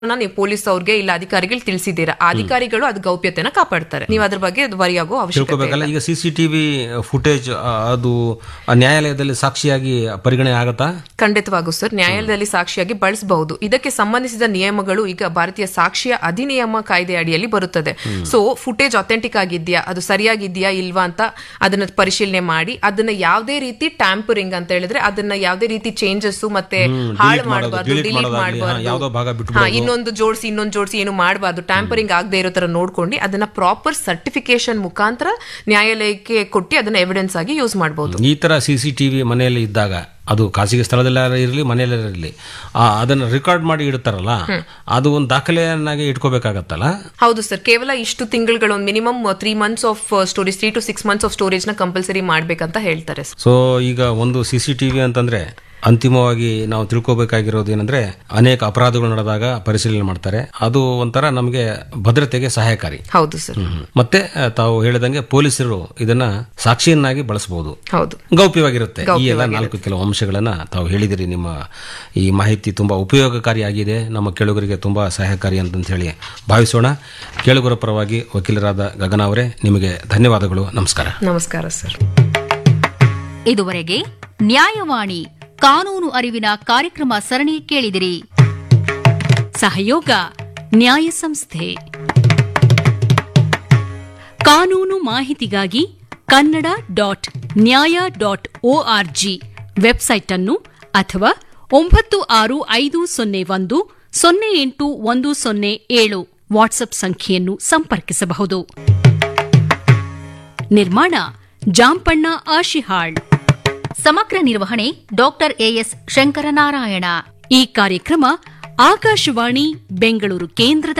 ನೀವು ಪೊಲೀಸ್ ಅವ್ರಿಗೆ ಇಲ್ಲ ಅಧಿಕಾರಿಗಳು ತಿಳಿಸಿದ್ದೀರಾ ಆ ಅಧಿಕಾರಿಗಳು ಅದು ಗೌಪ್ಯತೆನ ಕಾಪಾಡ್ತಾರೆ ನೀವು ಅದ್ರ ಬಗ್ಗೆ ವರಿಯಾಗೋ ಅವಶ್ಯಕತೆ ತಿಳ್ಕೊಬೇಕಲ್ಲ ಈಗ C C T V footage ಅದು ಆ ನ್ಯಾಯಾಲಯದಲ್ಲಿ ಸಾಕ್ಷಿಯಾಗಿ ಪರಿಗಣನೆ ಆಗತ್ತಾ ಖಂಡಿತವಾಗೂ ಸರ್ ನ್ಯಾಯಾಲಯದಲ್ಲಿ ಸಾಕ್ಷಿಯಾಗಿ ಬಳಸಬಹುದು ಇದಕ್ಕೆ ಸಂಬಂಧಿಸಿದ ನಿಯಮಗಳು ಈಗ ಭಾರತೀಯ ಸಾಕ್ಷಿಯ ಅಧಿನಿಯಮ ಕಾಯ್ದೆ ಅಡಿಯಲ್ಲಿ ಬರುತ್ತದೆ ಸೊ ಫುಟೇಜ್ ಅಥೆಂಟಿಕ್ ಆಗಿದ್ಯಾ ಅದು ಸರಿಯಾಗಿದ್ಯಾ ಇಲ್ವಾ ಅಂತ ಅದನ್ನ ಪರಿಶೀಲನೆ ಮಾಡಿ ಅದನ್ನ ಯಾವುದೇ ರೀತಿ ಟ್ಯಾಂಪರಿಂಗ್ ಅಂತ ಹೇಳಿದ್ರೆ ಅದನ್ನ ಯಾವುದೇ ರೀತಿ ಚೇಂಜಸ್ ಮತ್ತೆ ಹಾಳು ಮಾಡೋದು, ಮಾಡಬಾರ್ದು delete ಡಿಲೀಟ್ ಮಾಡೋದಾಗ್ಲಿ, ಹಾ, ಯಾವ್ದೋ ಭಾಗ ಮಾಡಬಾರ್ದು ಬಿಟ್ಬಿಡೋದು. ಇನ್ನೊಂದು ಜೋಡಿಸಿ ಇನ್ನೊಂದು ಜೋಡಿಸಿ ಏನು ಮಾಡಬಾರ್ದು ಟ್ಯಾಂಪರಿಂಗ್ ಆಗದೆ ಇರೋ ತರ ನೋಡ್ಕೊಂಡು ಅದನ್ನ ಪ್ರಾಪರ್ ಸರ್ಟಿಫಿಕೇಶನ್ ಮುಖಾಂತರ ನ್ಯಾಯಾಲಯಕ್ಕೆ ಕೊಟ್ಟು ಅದನ್ನ ಎವಿಡೆನ್ಸ್ ಆಗಿ ಯೂಸ್ ಮಾಡಬಹುದು ಈ ತರ ಸಿ ಸಿ ಟಿ ವಿ ಮನೆಯಲ್ಲಿ ಇದ್ದಾಗ ಅದು ಖಾಸಗಿ ಸ್ಥಳದಲ್ಲೇ ಇರಲಿ ಮನೆಯಲ್ಲೇ ಇರಲಿ ಅದನ್ನು ರೆಕಾರ್ಡ್ ಮಾಡಿ ಇಡ್ತಾರಲ್ಲ ಅದು ಒಂದು ದಾಖಲೆಯನ್ನಾಗಿ ಇಟ್ಕೋಬೇಕಾಗತ್ತಲ್ಲ ಹೌದು ಸರ್ ಕೇವಲ ಇಷ್ಟು ತಿಂಗಳುಗಳು minimum three months of storage three to six months of storage ನ ಕಂಪಲ್ಸರಿ ಮಾಡ್ಬೇಕಂತ ಹೇಳ್ತಾರೆ sir. ಸೊ ಈಗ ಒಂದು ಸಿ ಸಿ ಟಿ ವಿ ಅಂತಂದ್ರೆ ಅಂತಿಮವಾಗಿ ನಾವು ತಿಳ್ಕೊಬೇಕಾಗಿರೋದು ಏನಂದ್ರೆ ಅನೇಕ ಅಪರಾಧಗಳು ನಡೆದಾಗ ಪರಿಶೀಲನೆ ಮಾಡ್ತಾರೆ ಅದು ಒಂಥರ ನಮಗೆ ಭದ್ರತೆಗೆ ಸಹಾಯಕಾರಿ ಹೌದು ಸರ್ ಹ್ಮ್. ಮತ್ತೆ ಆ, ತಾವು ಹೇಳಿದಂಗೆ ಪೊಲೀಸರು ಇದನ್ನ ಸಾಕ್ಷಿಯನ್ನಾಗಿ ಬಳಸಬಹುದು ಹೌದು ಗೌಪ್ಯವಾಗಿರುತ್ತೆ ಈ ಎಲ್ಲ ನಾಲ್ಕು ಕೆಲವು ಅಂಶಗಳನ್ನ ತಾವು ಹೇಳಿದಿರಿ ನಿಮ್ಮ ಈ ಮಾಹಿತಿ ತುಂಬಾ ಉಪಯೋಗಕಾರಿಯಾಗಿದೆ ನಮ್ಮ ಕೇಳುಗರಿಗೆ ತುಂಬಾ ಸಹಾಯಕಾರಿ ಅಂತ ಹೇಳಿ ಭಾವಿಸೋಣ ಕೇಳುಗರ ಪರವಾಗಿ ವಕೀಲರಾದ ಗಗನ ಅವರೇ ನಿಮಗೆ ಧನ್ಯವಾದಗಳು ನಮಸ್ಕಾರ ನಮಸ್ಕಾರ ಸರ್ ಇದುವರೆಗೆ ನ್ಯಾಯವಾಣಿ ಕಾನೂನು ಅರಿವಿನ ಕಾರ್ಯಕ್ರಮ ಸರಣಿ ಕೇಳಿದಿರಿ ಸಹಯೋಗ ನ್ಯಾಯ ಸಂಸ್ಥೆ ಕಾನೂನು ಮಾಹಿತಿಗಾಗಿ Kannada dot Nyaya dot ORG website ಅನ್ನು ಅಥವಾ ಒಂಬತ್ತು ಆರು ಐದು ಸೊನ್ನೆ ಒಂದು ಸೊನ್ನೆ ಎಂಟು ಒಂದು ಸೊನ್ನೆ ಏಳು ವಾಟ್ಸ್ಆಪ್ ಸಂಖ್ಯೆಯನ್ನು ಸಂಪರ್ಕಿಸಬಹುದು ನಿರ್ಮಾಣ ಜಾಂಪಣ್ಣ ಆಶಿಹಾಳ್ ಸಮಗ್ರ ನಿರ್ವಹಣೆ ಡಾಕ್ಟರ್ ಎಎಸ್ ಶಂಕರನಾರಾಯಣ ಈ ಕಾರ್ಯಕ್ರಮ ಆಕಾಶವಾಣಿ ಬೆಂಗಳೂರು ಕೇಂದ್ರದ